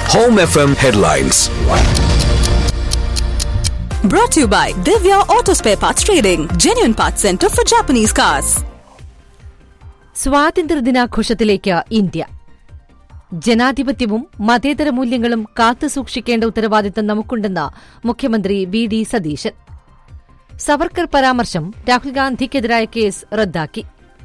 Home FM headlines. Brought to you by Divya Auto Spare Parts Trading, genuine parts center for Japanese cars. സ്വാതന്ത്ര്യദിനാഘോഷത്തിലേക്ക് India ജനാധിപത്യവും മതേതര മൂല്യങ്ങളും കാത്തുസൂക്ഷിക്കേണ്ട ഉത്തരവാദിത്തം നമുക്കുണ്ടെന്ന് മുഖ്യമന്ത്രി V D Satheesan Savarkar പരാമർശം രാഹുൽ ഗാന്ധിക്കെതിരായ കേസ് റദ്ദാക്കി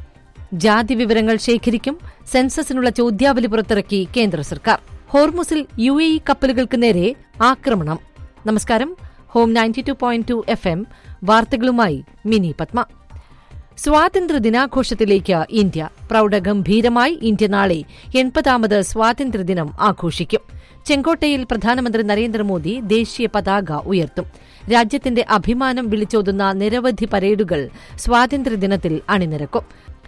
ജാതി വിവരങ്ങൾ ശേഖരിക്കും സെൻസസിനുള്ള ചോദ്യാവലി പുറത്തിറക്കി കേന്ദ്ര സർക്കാർ ഹോർമുസിൽ യു എ ഇ കപ്പലുകൾക്ക് നേരെ ആക്രമണം നമസ്കാരം Home ninety two point two F M വാർത്തകളുമായി മിനി പത്മ സ്വാതന്ത്ര്യ ദിനാഘോഷത്തിലേക്ക് ഇന്ത്യ പ്രൌഢഗംഭീരമായി ഇന്ത്യ നാളെ എൺപതാമത് സ്വാതന്ത്ര്യദിനം ആഘോഷിക്കും ചെങ്കോട്ടയിൽ പ്രധാനമന്ത്രി നരേന്ദ്രമോദി ദേശീയ പതാക ഉയർത്തും രാജ്യത്തിന്റെ അഭിമാനം വിളിച്ചോതുന്ന നിരവധി പരേഡുകൾ സ്വാതന്ത്ര്യദിനത്തിൽ അണിനിരക്കും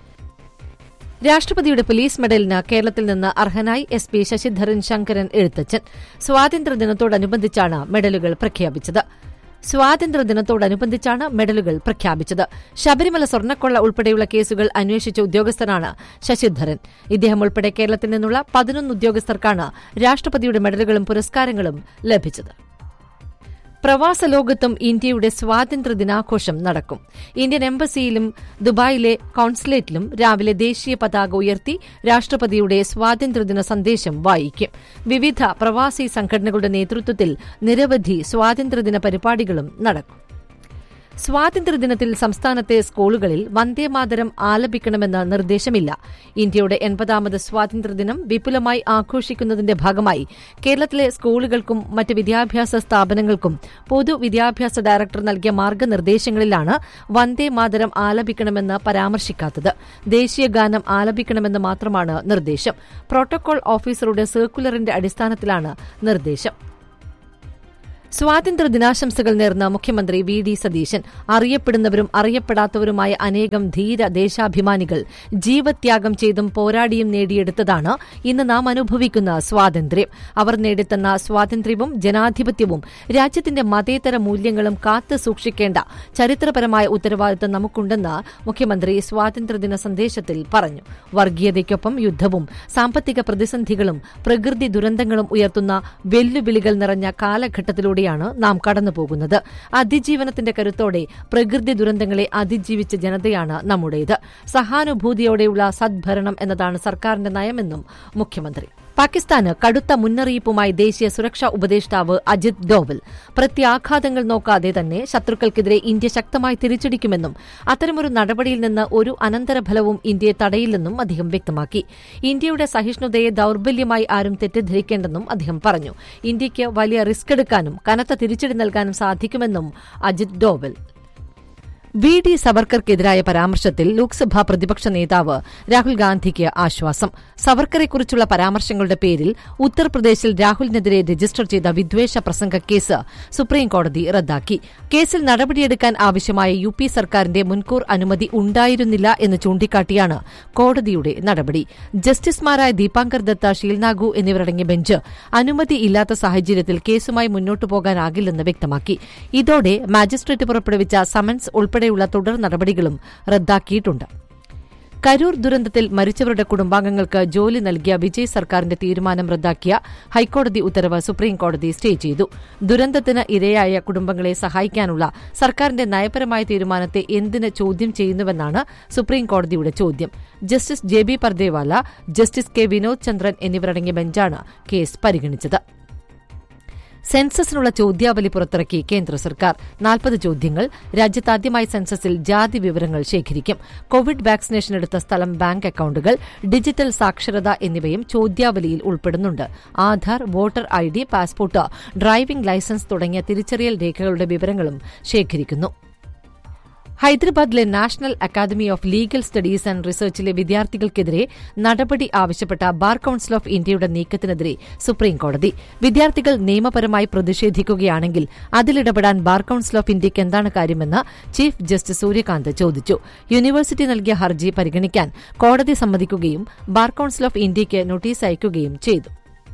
രാഷ്ട്രപതിയുടെ പോലീസ് മെഡലിന് കേരളത്തിൽ നിന്ന് അർഹനായി എസ് പി ശശിധരൻ ശങ്കരൻ എഴുത്തച്ഛൻ സ്വാതന്ത്ര്യദിനത്തോടനുബന്ധിച്ചാണ് മെഡലുകൾ പ്രഖ്യാപിച്ചത് സ്വാതന്ത്ര്യദിനത്തോടനുബന്ധിച്ചാണ് മെഡലുകൾ പ്രഖ്യാപിച്ചത് ശബരിമല സ്വർണ്ണക്കൊള്ള ഉൾപ്പെടെയുള്ള കേസുകൾ അന്വേഷിച്ച ഉദ്യോഗസ്ഥനാണ് ശശിധരൻ ഇദ്ദേഹം ഉൾപ്പെടെ കേരളത്തിൽ നിന്നുള്ള പതിനൊന്ന് ഉദ്യോഗസ്ഥർക്കാണ് രാഷ്ട്രപതിയുടെ മെഡലുകളും പുരസ്കാരങ്ങളും ലഭിച്ചത് പ്രവാസ ലോകത്തും ഇന്ത്യയുടെ സ്വാതന്ത്ര്യ ദിനാഘോഷം നടക്കും ഇന്ത്യൻ എംബസിയിലും ദുബായിലെ കോൺസുലേറ്റിലും രാവിലെ ദേശീയ പതാക ഉയർത്തി രാഷ്ട്രപതിയുടെ സ്വാതന്ത്ര്യദിന സന്ദേശം വായിക്കും വിവിധ പ്രവാസി സംഘടനകളുടെ നേതൃത്വത്തിൽ നിരവധി സ്വാതന്ത്ര്യദിന പരിപാടികളും നടക്കും സ്വാതന്ത്ര്യദിനത്തിൽ സംസ്ഥാനത്തെ സ്കൂളുകളിൽ വന്ദേമാതരം ആലപിക്കണമെന്ന് നിർദ്ദേശമില്ല ഇന്ത്യയുടെ എൺപതാമത് സ്വാതന്ത്ര്യദിനം വിപുലമായി ആഘോഷിക്കുന്നതിന്റെ ഭാഗമായി കേരളത്തിലെ സ്കൂളുകൾക്കും മറ്റ് വിദ്യാഭ്യാസ സ്ഥാപനങ്ങൾക്കും പൊതുവിദ്യാഭ്യാസ ഡയറക്ടർ നൽകിയ മാർഗനിർദ്ദേശങ്ങളിലാണ് വന്ദേമാതരം ആലപിക്കണമെന്ന് പരാമർശിക്കാത്തത് ദേശീയ ഗാനം ആലപിക്കണമെന്ന് മാത്രമാണ് നിർദ്ദേശം പ്രോട്ടോകോൾ ഓഫീസറുടെ സർക്കുലറിന്റെ അടിസ്ഥാനത്തിലാണ് നിർദ്ദേശം സ്വാതന്ത്ര്യ ദിനാശംസകൾ നേർന്ന മുഖ്യമന്ത്രി വി ഡി സതീശൻ അറിയപ്പെടുന്നവരും അറിയപ്പെടാത്തവരുമായ അനേകം ധീര ദേശാഭിമാനികൾ ജീവത്യാഗം ചെയ്തും പോരാടിയും നേടിയെടുത്തതാണ് ഇന്ന് നാം അനുഭവിക്കുന്ന സ്വാതന്ത്ര്യം അവർ നേടിത്തന്ന സ്വാതന്ത്ര്യവും ജനാധിപത്യവും രാജ്യത്തിന്റെ മതേതര മൂല്യങ്ങളും കാത്തു സൂക്ഷിക്കേണ്ട ചരിത്രപരമായ ഉത്തരവാദിത്തം നമുക്കുണ്ടെന്ന് മുഖ്യമന്ത്രി സ്വാതന്ത്ര്യദിന സന്ദേശത്തിൽ പറഞ്ഞു വർഗീയതയ്ക്കൊപ്പം യുദ്ധവും സാമ്പത്തിക പ്രതിസന്ധികളും പ്രകൃതി ദുരന്തങ്ങളും ഉയർത്തുന്ന വെല്ലുവിളികൾ നിറഞ്ഞ കാലഘട്ടത്തിലൂടെയാണ് നാം കടന്നുപോകുന്നത് അതിജീവനത്തിന്റെ കരുത്തോടെ പ്രകൃതി ദുരന്തങ്ങളെ അതിജീവിച്ച ജനതയാണ് നമ്മുടേത് സഹാനുഭൂതിയോടെയുള്ള സദ്ഭരണം എന്നതാണ് സർക്കാരിന്റെ നയമെന്നും മുഖ്യമന്ത്രി പാകിസ്ഥാന് കടുത്ത മുന്നറിയിപ്പുമായി ദേശീയ സുരക്ഷാ ഉപദേഷ്ടാവ് അജിത് ഡോവൽ പ്രത്യാഘാതങ്ങൾ നോക്കാതെ തന്നെ ശത്രുക്കൾക്കെതിരെ ഇന്ത്യ ശക്തമായി തിരിച്ചടിക്കുമെന്നും അത്തരമൊരു നടപടിയിൽ നിന്ന് ഒരു അനന്തരഫലവും ഇന്ത്യയെ തടയില്ലെന്നും അദ്ദേഹം വ്യക്തമാക്കി ഇന്ത്യയുടെ സഹിഷ്ണുതയെ ദൌർബല്യമായി ആരും തെറ്റിദ്ധരിക്കേണ്ടെന്നും അദ്ദേഹം പറഞ്ഞു ഇന്ത്യയ്ക്ക് വലിയ റിസ്ക് എടുക്കാനും കനത്ത തിരിച്ചടി നൽകാനും സാധിക്കുമെന്നും അജിത് ഡോവൽ വി ഡി സവർക്കർക്കെതിരായ പരാമർശത്തിൽ ലോക്സഭാ പ്രതിപക്ഷ നേതാവ് രാഹുൽ ഗാന്ധിക്ക് ആശ്വാസം സവർക്കറെക്കുറിച്ചുള്ള പരാമർശങ്ങളുടെ പേരിൽ ഉത്തർപ്രദേശിൽ രാഹുലിനെതിരെ രജിസ്റ്റർ ചെയ്ത വിദ്വേഷ പ്രസംഗ കേസ് സുപ്രീംകോടതി റദ്ദാക്കി കേസിൽ നടപടിയെടുക്കാൻ ആവശ്യമായ യു പി സർക്കാരിന്റെ മുൻകൂർ അനുമതി ഉണ്ടായിരുന്നില്ല എന്ന് ചൂണ്ടിക്കാട്ടിയാണ് കോടതിയുടെ നടപടി ജസ്റ്റിസുമാരായ ദീപാങ്കർ ദത്ത ഷീൽനാഗു എന്നിവരടങ്ങിയ ബെഞ്ച് അനുമതിയില്ലാത്ത സാഹചര്യത്തിൽ കേസുമായി മുന്നോട്ടു പോകാനാകില്ലെന്ന് വ്യക്തമാക്കി ഇതോടെ മാജിസ്ട്രേറ്റ് പുറപ്പെടുവിച്ച സമൻസ് ഉൾപ്പെടെയുള്ള തുടർ നടപടികളും റദ്ദാക്കിയിട്ടുണ്ട് കരൂർ ദുരന്തത്തിൽ മരിച്ചവരുടെ കുടുംബാംഗങ്ങൾക്ക് ജോലി നൽകിയ വിജയ് സർക്കാരിന്റെ തീരുമാനം റദ്ദാക്കിയ ഹൈക്കോടതി ഉത്തരവ് സുപ്രീംകോടതി സ്റ്റേ ചെയ്തു ദുരന്തത്തിന് ഇരയായ കുടുംബങ്ങളെ സഹായിക്കാനുള്ള സർക്കാരിന്റെ നയപരമായ തീരുമാനത്തെ എന്തിന് ചോദ്യം ചെയ്യുന്നുവെന്നാണ് സുപ്രീംകോടതിയുടെ ചോദ്യം justice J B Pardiwala justice K Vinod Chandran എന്നിവരടങ്ങിയ ബെഞ്ചാണ് കേസ് പരിഗണിച്ചത് സെൻസസിനുള്ള ചോദ്യാവലി പുറത്തിറക്കി കേന്ദ്ര സർക്കാർ നാൽപ്പത് ചോദ്യങ്ങൾ രാജ്യത്താദ്യമായി സെൻസസിൽ ജാതി വിവരങ്ങൾ ശേഖരിക്കും കോവിഡ് വാക്സിനേഷൻ എടുത്ത സ്ഥലം ബാങ്ക് അക്കൌണ്ടുകൾ ഡിജിറ്റൽ സാക്ഷരത എന്നിവയും ചോദ്യാവലിയിൽ ഉൾപ്പെടുന്നുണ്ട് Aadhaar voter I D passport driving licence തുടങ്ങിയ തിരിച്ചറിയൽ രേഖകളുടെ വിവരങ്ങളും ശേഖരിക്കുന്നു ഹൈദരാബാദിലെ national academy of legal studies and റിസർച്ചിലെ വിദ്യാർത്ഥികൾക്കെതിരെ നടപടി ആവശ്യപ്പെട്ട ബാർ കൌൺസിൽ ഓഫ് ഇന്ത്യയുടെ നീക്കത്തിനെതിരെ സുപ്രീംകോടതി വിദ്യാർത്ഥികൾ നിയമപരമായി പ്രതിഷേധിക്കുകയാണെങ്കിൽ അതിലിടപെടാൻ ബാർ കൌൺസിൽ ഓഫ് ഇന്ത്യയ്ക്ക് എന്താണ് കാര്യമെന്ന് ചീഫ് ജസ്റ്റിസ് സൂര്യകാന്ത് ചോദിച്ചു യൂണിവേഴ്സിറ്റി നൽകിയ ഹർജി പരിഗണിക്കാൻ കോടതി സമ്മതിക്കുകയും ബാർ കൌൺസിൽ ഓഫ് ഇന്ത്യയ്ക്ക് നോട്ടീസ് അയക്കുകയും ചെയ്തു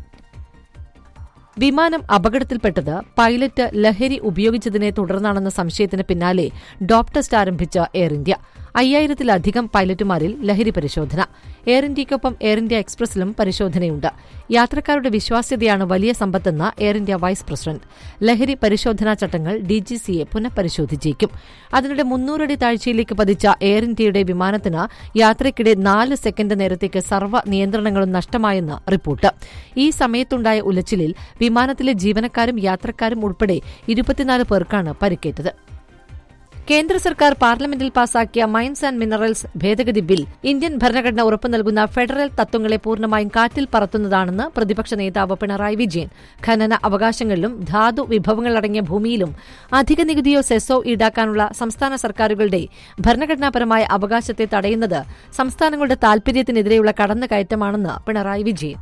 വിമാനം അപകടത്തിൽപ്പെട്ടത് പൈലറ്റ് ലഹരി ഉപയോഗിച്ചതിനെ തുടർന്നാണെന്ന സംശയത്തിന് പിന്നാലെ ഡോപ് ടെസ്റ്റ് ആരംഭിച്ച എയർ ഇന്ത്യ അയ്യായിരത്തിലധികം പൈലറ്റുമാരിൽ ലഹരി പരിശോധന എയർ ഇന്ത്യയ്ക്കൊപ്പം എയർ ഇന്ത്യ എക്സ്പ്രസിലും പരിശോധനയുണ്ട് യാത്രക്കാരുടെ വിശ്വാസ്യതയാണ് വലിയ സമ്പത്തെന്ന് എയർ ഇന്ത്യ വൈസ് പ്രസിഡന്റ് ലഹരി പരിശോധനാ ചട്ടങ്ങൾ ഡിജിസിയെ പുനഃപരിശോധിച്ചേക്കും അതിനിടെ മുന്നൂറടി താഴ്ചയിലേക്ക് പതിച്ച എയർ ഇന്ത്യയുടെ വിമാനത്തിന് യാത്രയ്ക്കിടെ നാല് സെക്കൻഡ് നേരത്തേക്ക് സർവ്വ നിയന്ത്രണങ്ങളും നഷ്ടമായെന്ന് റിപ്പോർട്ട് ഈ സമയത്തുണ്ടായ ഉലച്ചിലിൽ വിമാനത്തിലെ ജീവനക്കാരും യാത്രക്കാരും ഉൾപ്പെടെ ഇരുപത്തിനാല് പേർക്കാണ് പരിക്കേറ്റത് കേന്ദ്ര സർക്കാർ പാർലമെന്റിൽ പാസാക്കിയ മൈൻസ് ആൻഡ് മിനറൽസ് ഭേദഗതി ബിൽ ഇന്ത്യൻ ഭരണഘടന ഉറപ്പു നൽകുന്ന ഫെഡറൽ തത്വങ്ങളെ പൂർണ്ണമായും കാറ്റിൽ പറത്തുന്നതാണെന്ന് പ്രതിപക്ഷ നേതാവ് പിണറായി വിജയൻ ഖനന അവകാശങ്ങളിലും ധാതു വിഭവങ്ങളടങ്ങിയ ഭൂമിയിലും അധിക നികുതിയോ സെസ്സോ ഈടാക്കാനുള്ള സംസ്ഥാന സർക്കാരുകളുടെ ഭരണഘടനാപരമായ അവകാശത്തെ തടയുന്നത് സംസ്ഥാനങ്ങളുടെ താൽപര്യത്തിനെതിരെയുള്ള കടന്നുകയറ്റമാണെന്ന് പിണറായി വിജയൻ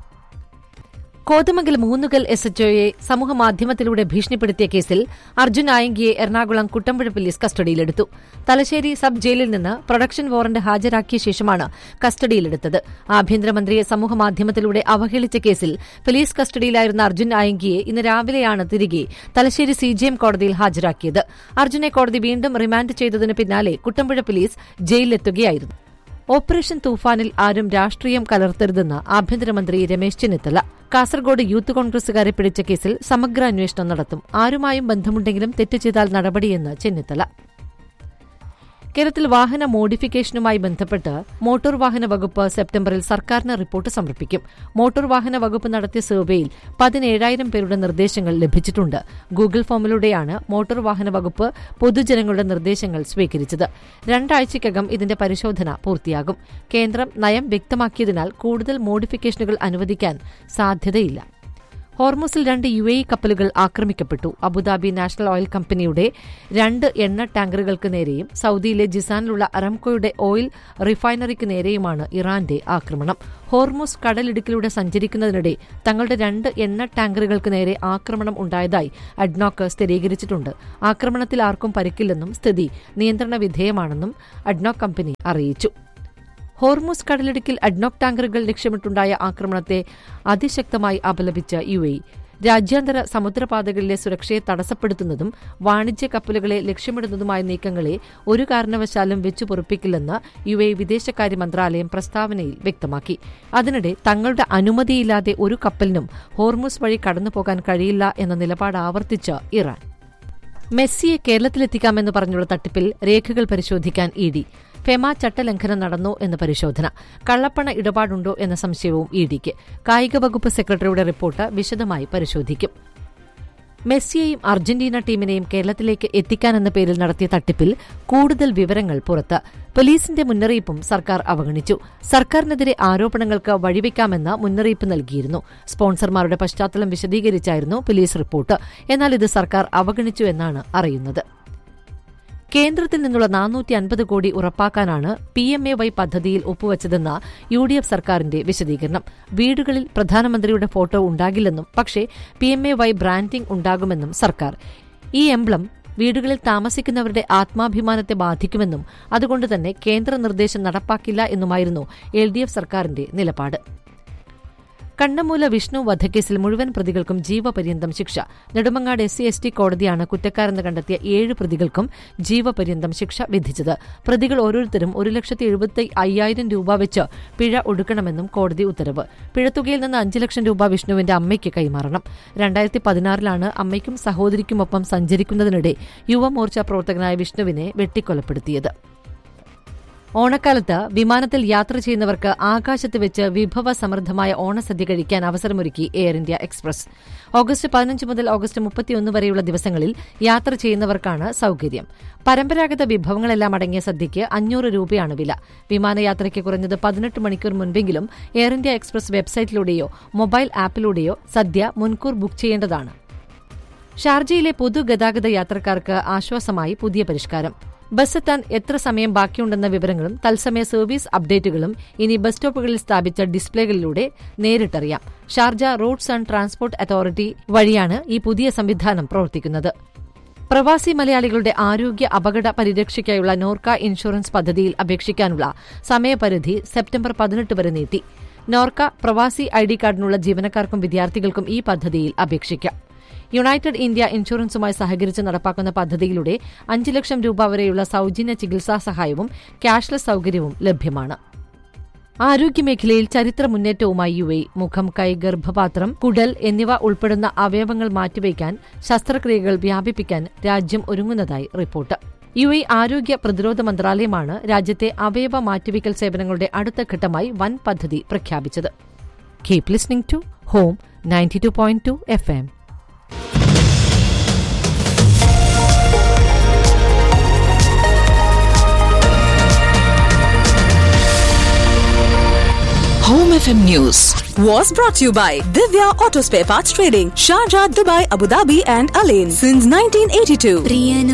കോതമംഗലം മൂന്നുകൽ എസ് എച്ച്ഒയെ സമൂഹമാധ്യമത്തിലൂടെ ഭീഷണിപ്പെടുത്തിയ കേസിൽ അർജുൻ ആയങ്കിയെ എറണാകുളം കുട്ടമ്പുഴ പോലീസ് കസ്റ്റഡിയിലെടുത്തു തലശ്ശേരി സബ് ജയിലിൽ നിന്ന് പ്രൊഡക്ഷൻ വാറന്റ് ഹാജരാക്കിയ ശേഷമാണ് കസ്റ്റഡിയിലെടുത്തത് ആഭ്യന്തരമന്ത്രിയെ സമൂഹമാധ്യമത്തിലൂടെ അവഹേളിച്ച കേസിൽ പോലീസ് കസ്റ്റഡിയിലായിരുന്ന അർജുൻ ആയങ്കിയെ ഇന്ന് രാവിലെയാണ് തിരികെ തലശ്ശേരി സിജിഎം കോടതിയിൽ ഹാജരാക്കിയത് അർജുനെ കോടതി വീണ്ടും റിമാൻഡ് ചെയ്തതിന് പിന്നാലെ കുട്ടമ്പുഴ പോലീസ് ജയിലിലെത്തുകയായിരുന്നു ഓപ്പറേഷൻ തൂഫാനിൽ ആരും രാഷ്ട്രീയം കലർത്തരുതെന്ന് ആഭ്യന്തരമന്ത്രി രമേശ് ചെന്നിത്തല കാസർഗോഡ് യൂത്ത് കോൺഗ്രസുകാരെ പിടിച്ച കേസിൽ സമഗ്ര അന്വേഷണം നടത്തും ആരുമായും ബന്ധമുണ്ടെങ്കിലും തെറ്റ് ചെയ്താൽ നടപടിയെന്ന് ചെന്നിത്തല കേരളത്തിൽ വാഹന മോഡിഫിക്കേഷനുമായി ബന്ധപ്പെട്ട് മോട്ടോർ വാഹന വകുപ്പ് സെപ്റ്റംബറിൽ സർക്കാരിന് റിപ്പോർട്ട് സമർപ്പിക്കും മോട്ടോർ വാഹന വകുപ്പ് നടത്തിയ സർവേയിൽ പതിനേഴായിരം പേരുടെ നിർദ്ദേശങ്ങൾ ലഭിച്ചിട്ടുണ്ട് ഗൂഗിൾ ഫോമിലൂടെയാണ് മോട്ടോർ വാഹന വകുപ്പ് പൊതുജനങ്ങളുടെ നിർദ്ദേശങ്ങൾ സ്വീകരിച്ചത് രണ്ടാഴ്ചയ്ക്കകം ഇതിന്റെ പരിശോധന പൂർത്തിയാകും കേന്ദ്രം നയം വ്യക്തമാക്കിയതിനാൽ കൂടുതൽ മോഡിഫിക്കേഷനുകൾ അനുവദിക്കാൻ സാധ്യതയില്ല ഹോർമോസിൽ രണ്ട് യു എ കപ്പലുകൾ ആക്രമിക്കപ്പെട്ടു അബുദാബി നാഷണൽ ഓയിൽ കമ്പനിയുടെ രണ്ട് എണ്ണ ടാങ്കറുകൾക്ക് നേരെയും സൌദിയിലെ ജിസാനിലുള്ള അറംകോയുടെ ഓയിൽ റിഫൈനറിക്ക് നേരെയുമാണ് ഇറാന്റെ ആക്രമണം ഹോർമോസ് കടലിടുക്കിലൂടെ സഞ്ചരിക്കുന്നതിനിടെ തങ്ങളുടെ രണ്ട് എണ്ണ ടാങ്കറുകൾക്ക് നേരെ ആക്രമണം ഉണ്ടായതായി അഡ്നോക്ക് സ്ഥിരീകരിച്ചിട്ടുണ്ട് ആക്രമണത്തിൽ ആർക്കും പരിക്കില്ലെന്നും സ്ഥിതി നിയന്ത്രണ വിധേയമാണെന്നും അഡ്നോക്ക് കമ്പനി അറിയിച്ചു ഹോർമൂസ് കടലിടുക്കിൽ അഡ്നോക് ടാങ്കറുകൾ ലക്ഷ്യമിട്ടുണ്ടായ ആക്രമണത്തെ അതിശക്തമായി അപലപിച്ച യു എ രാജ്യാന്തര സമുദ്രപാതകളിലെ സുരക്ഷയെ തടസ്സപ്പെടുത്തുന്നതും വാണിജ്യ കപ്പലുകളെ ലക്ഷ്യമിടുന്നതുമായ നീക്കങ്ങളെ ഒരു കാരണവശാലും വെച്ചു പൊറുപ്പിക്കില്ലെന്ന് യു എ വിദേശകാര്യ മന്ത്രാലയം പ്രസ്താവനയിൽ വ്യക്തമാക്കി അതിനിടെ തങ്ങളുടെ അനുമതിയില്ലാതെ ഒരു കപ്പലിനും ഹോർമൂസ് വഴി കടന്നുപോകാൻ കഴിയില്ല എന്ന നിലപാട് ആവർത്തിച്ച് ഇറാൻ മെസ്സിയെ കേരളത്തിലെത്തിക്കാമെന്ന് പറഞ്ഞുള്ള തട്ടിപ്പിൽ രേഖകൾ പരിശോധിക്കാൻ ഇ ഡി ഫെമ ചട്ടലംഘനം നടന്നോ എന്ന് പരിശോധന കള്ളപ്പണ ഇടപാടുണ്ടോ എന്ന സംശയവും ഇ ഡിക്ക് കായിക വകുപ്പ് സെക്രട്ടറിയുടെ റിപ്പോർട്ട് വിശദമായി പരിശോധിക്കും മെസ്സിയെയും അർജന്റീന ടീമിനെയും കേരളത്തിലേക്ക് എത്തിക്കാനെന്ന പേരിൽ നടത്തിയ തട്ടിപ്പിൽ കൂടുതൽ വിവരങ്ങൾ പുറത്ത് പോലീസിന്റെ മുന്നറിയിപ്പും സർക്കാർ അവഗണിച്ചു സർക്കാരിനെതിരെ ആരോപണങ്ങൾക്ക് വഴിവെക്കാമെന്ന് മുന്നറിയിപ്പ് നൽകിയിരുന്നു സ്പോൺസർമാരുടെ പശ്ചാത്തലം വിശദീകരിച്ചായിരുന്നു പോലീസ് റിപ്പോർട്ട് എന്നാൽ ഇത് സർക്കാർ അവഗണിച്ചു എന്നാണ് അറിയുന്നത് കേന്ദ്രത്തിൽ നിന്നുള്ള നാനൂറ്റി അൻപത് കോടി ഉറപ്പാക്കാനാണ് പി എം എ വൈ പദ്ധതിയിൽ ഒപ്പുവച്ചതെന്ന യു ഡി എഫ് സർക്കാരിന്റെ വിശദീകരണം വീടുകളിൽ പ്രധാനമന്ത്രിയുടെ ഫോട്ടോ ഉണ്ടാകില്ലെന്നും പക്ഷേ P M A Y branding ഉണ്ടാകുമെന്നും സർക്കാർ ഈ എംബ്ലം വീടുകളിൽ താമസിക്കുന്നവരുടെ ആത്മാഭിമാനത്തെ ബാധിക്കുമെന്നും അതുകൊണ്ട് തന്നെ കേന്ദ്ര നിർദ്ദേശം നടപ്പാക്കില്ല എന്നുമായിരുന്നു എൽ ഡി എഫ് സർക്കാരിന്റെ നിലപാട് കണ്ണമൂല വിഷ്ണു വധക്കേസിൽ മുഴുവൻ പ്രതികൾക്കും ജീവപര്യന്തം ശിക്ഷ Nedumangad S C S T കോടതിയാണ് കുറ്റക്കാരെന്ന് കണ്ടെത്തിയ ഏഴ് പ്രതികൾക്കും ജീവപര്യന്തം ശിക്ഷ വിധിച്ചത് പ്രതികൾ ഓരോരുത്തരും ഒരു ലക്ഷത്തി എഴുപത്തി അയ്യായിരം രൂപ വെച്ച് പിഴ ഒടുക്കണമെന്നും കോടതി ഉത്തരവ് പിഴത്തുകയിൽ നിന്ന് അഞ്ച് ലക്ഷം രൂപ വിഷ്ണുവിന്റെ അമ്മയ്ക്ക് കൈമാറണം രണ്ടായിരത്തി പതിനാറിലാണ് അമ്മയ്ക്കും സഹോദരിക്കുമൊപ്പം സഞ്ചരിക്കുന്നതിനിടെ യുവമോർച്ച പ്രവർത്തകനായ വിഷ്ണുവിനെ വെട്ടിക്കൊലപ്പെടുത്തിയത് ഓണക്കാലത്ത് വിമാനത്തിൽ യാത്ര ചെയ്യുന്നവർക്ക് ആകാശത്ത് വെച്ച് വിഭവ സമൃദ്ധമായ ഓണസദ്യ കഴിക്കാൻ അവസരമൊരുക്കി എയർ ഇന്ത്യ എക്സ്പ്രസ് ഓഗസ്റ്റ് പതിനഞ്ച് മുതൽ ഓഗസ്റ്റ് മുപ്പത്തിയൊന്ന് വരെയുള്ള ദിവസങ്ങളിൽ യാത്ര ചെയ്യുന്നവർക്കാണ് സൌകര്യം പരമ്പരാഗത വിഭവങ്ങളെല്ലാം അടങ്ങിയ സദ്യയ്ക്ക് അഞ്ഞൂറ് രൂപയാണ് വില വിമാനയാത്രയ്ക്ക് കുറഞ്ഞത് പതിനെട്ട് മണിക്കൂർ മുൻപെങ്കിലും എയർ ഇന്ത്യ എക്സ്പ്രസ് വെബ്സൈറ്റിലൂടെയോ മൊബൈൽ ആപ്പിലൂടെയോ സദ്യ മുൻകൂർ ബുക്ക് ചെയ്യേണ്ടതാണ് ഷാർജയിലെ പൊതുഗതാഗത യാത്രക്കാർക്ക് ആശ്വാസമായി പുതിയ പരിഷ്കാരം ബസ് എത്താൻ എത്ര സമയം ബാക്കിയുണ്ടെന്ന വിവരങ്ങളും തത്സമയ സർവീസ് അപ്ഡേറ്റുകളും ഇനി ബസ് സ്റ്റോപ്പുകളിൽ സ്ഥാപിച്ച ഡിസ്പ്ലേകളിലൂടെ നേരിട്ടറിയാം Sharjah roads and transport authority വഴിയാണ് ഈ പുതിയ സംവിധാനം പ്രവർത്തിക്കുന്നത് പ്രവാസി മലയാളികളുടെ ആരോഗ്യ അപകട പരിരക്ഷയ്ക്കായുള്ള നോർക്ക ഇൻഷുറൻസ് പദ്ധതിയിൽ അപേക്ഷിക്കാനുള്ള സമയപരിധി സെപ്റ്റംബർ പതിനെട്ട് വരെ നീട്ടി നോർക്ക പ്രവാസി ഐ ഡി കാർഡിനുള്ള ജീവനക്കാർക്കും വിദ്യാർത്ഥികൾക്കും ഈ പദ്ധതിയിൽ അപേക്ഷിക്കാം യുണൈറ്റഡ് ഇന്ത്യ ഇൻഷുറൻസുമായി സഹകരിച്ച് നടപ്പാക്കുന്ന പദ്ധതിയിലൂടെ അഞ്ച് ലക്ഷം രൂപ വരെയുള്ള സൌജന്യ ചികിത്സാ സഹായവും ക്യാഷ്ലെസ് സൌകര്യവും ലഭ്യമാണ് ആരോഗ്യമേഖലയിൽ ചരിത്ര മുന്നേറ്റവുമായി യു എ മുഖം കൈ ഗർഭപാത്രം കുടൽ എന്നിവ ഉൾപ്പെടുന്ന അവയവങ്ങൾ മാറ്റിവയ്ക്കാൻ ശസ്ത്രക്രിയകൾ വ്യാപിപ്പിക്കാൻ രാജ്യം ഒരുങ്ങുന്നതായി റിപ്പോർട്ട് യു എ ആരോഗ്യ പ്രതിരോധ മന്ത്രാലയമാണ് രാജ്യത്തെ അവയവ മാറ്റിവയ്ക്കൽ സേവനങ്ങളുടെ അടുത്ത ഘട്ടമായി വൻ പദ്ധതി പ്രഖ്യാപിച്ചത് keep listening to Home ninety two point two F M Home FM News was brought to you by Divya Auto Spare Parts Trading, Sharjah, Dubai, Abu Dhabi, and Alain since 1982.